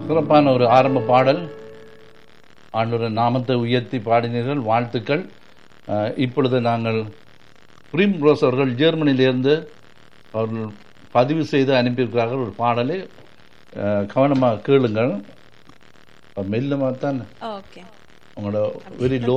சிறப்பான ஒரு ஆரம்ப பாடல் ஆண்டவரின் நாமத்தை உயர்த்தி பாடினீர்கள் வாழ்த்துக்கள் அஹ், இப்பொழுது நாங்கள் பிரிம் ரோஸ் அவர்கள் ஜெர்மனியிலிருந்து அவர்கள் பதிவு செய்து அனுப்பியிருக்கிறார்கள் ஒரு பாடலை அஹ், கவனமாக கேளுங்கள் மெல்லமாக தான் ஓகே உங்களோட very low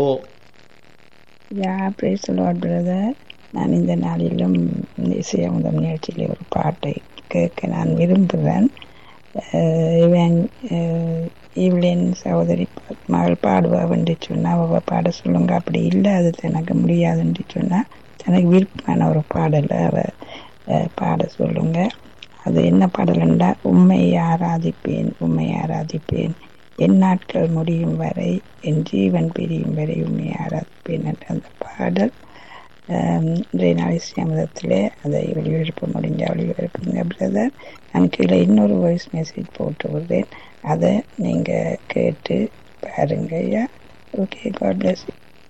yeah praise lord brother நான் இந்த நாளிலும் இந்த இசையமுதம் நிகழ்ச்சியில் ஒரு பாட்டை கேட்க நான் விரும்புகிறேன் அஹ் இவன் அஹ் இவளின் சகோதரி பா- மகள் பாடுவா என்று சொன்னா அவ பாட சொல்லுங்க அப்படி இல்லை அது எனக்கு முடியாதுன்னு சொன்னா தனக்கு விருப்பமான ஒரு பாடலை அவ அஹ், பாட சொல்லுங்க அது என்ன பாடல்ண்டா உண்மை ஆராதிப்பேன் உண்மை ஆராதிப்பேன் என் நாட்கள் முடியும் வரை என் ஜீவன் பிரியும் வரை உண்மை ஆராதிப்பேன் என்ற அந்த பாடல் ரேனாலிசியமதத்தில் அதை ஒளிபரப்ப முடிஞ்ச ஒளிபரப்புங்க பிரதர் நான் கீழே இன்னொரு வாய்ஸ் மெசேஜ் போட்டு விடுறேன் அதை நீங்கள் கேட்டு பாருங்க ஐயா ஓகே காட் பிளஸ்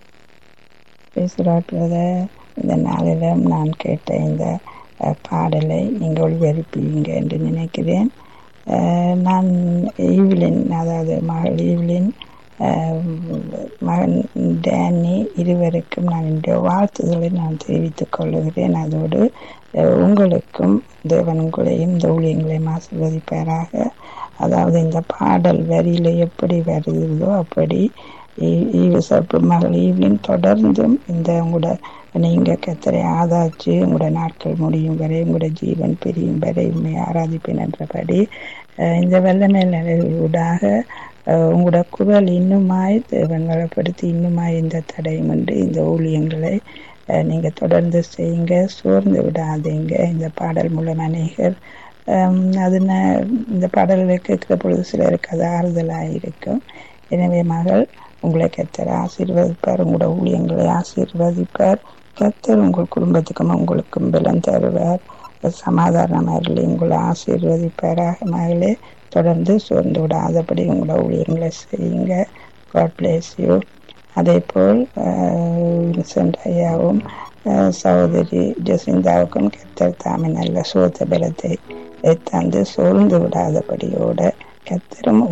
பேசுகிறார் பிரதர் இந்த நாளிலும் நான் கேட்ட இந்த அஹ், பாடலை நீங்கள் ஒளிபரப்புவீங்க என்று நினைக்கிறேன் அஹ், நான் ஈவிலின் அதாவது மகள் ஈவிலின் அஹ், மகன் டேனி இருவருக்கும் நான் என்னுடைய வாழ்த்துதலை நான் தெரிவித்துக் கொள்ளுகிறேன் அதோடு அஹ், உங்களுக்கும் தேவன் உங்களையும் இந்த ஊழியங்களையும் ஆசீர்வதிப்பாராக அதாவது இந்த பாடல் வரியில எப்படி வருகிறதோ அப்படி ஈ- ஈவசப்பு மகள் ஈவிலின் தொடர்ந்தும் இந்த உங்களோட நீங்க கத்தரை ஆதாச்சு உங்களோட நாட்கள் முடியும் வரை உங்களோட ஜீவன் பிரியும் வரை உண்மை ஆராதிப்பேன் என்றபடி அஹ், இந்த வெள்ளமை ஊடாக அஹ், உங்களோட குரல் இன்னுமாய் தேவன் வளப்படுத்தி இன்னுமாய் இந்த தடையுமின்றி இந்த ஊழியங்களை அஹ், நீங்க தொடர்ந்து செய்யுங்க சோர்ந்து விடாதீங்க இந்த பாடல் மூலம் அநேகர் ஹம், அது ந- இந்த பாடல்களை கேட்கிற பொழுது சிலருக்கு அது ஆறுதலாக இருக்கும் எனவே மகள் உங்களை கத்தர் ஆசீர்வதிப்பார் உங்களோட ஊழியங்களை ஆசீர்வதிப்பார் கத்தர் உங்கள் குடும்பத்துக்கும் உங்களுக்கும் பலம் தருவார் சமாதானமாக உங்களை ஆசீர்வதிப்பாராக மகளே தொடர்ந்து சோர்ந்து விடாதபடி உங்களோட ஊழியங்களை செய்யுங்க காட் பிளேஸ் யூ அதே போல் வின்சென்ட் ஐயாவும் அஹ், சகோதரி ஜெசிந்தாவுக்கும் கத்தர் தாமே நல்ல சோத்த பலத்தை தந்து சோர்ந்து விடாதபடியோட கத்தரும்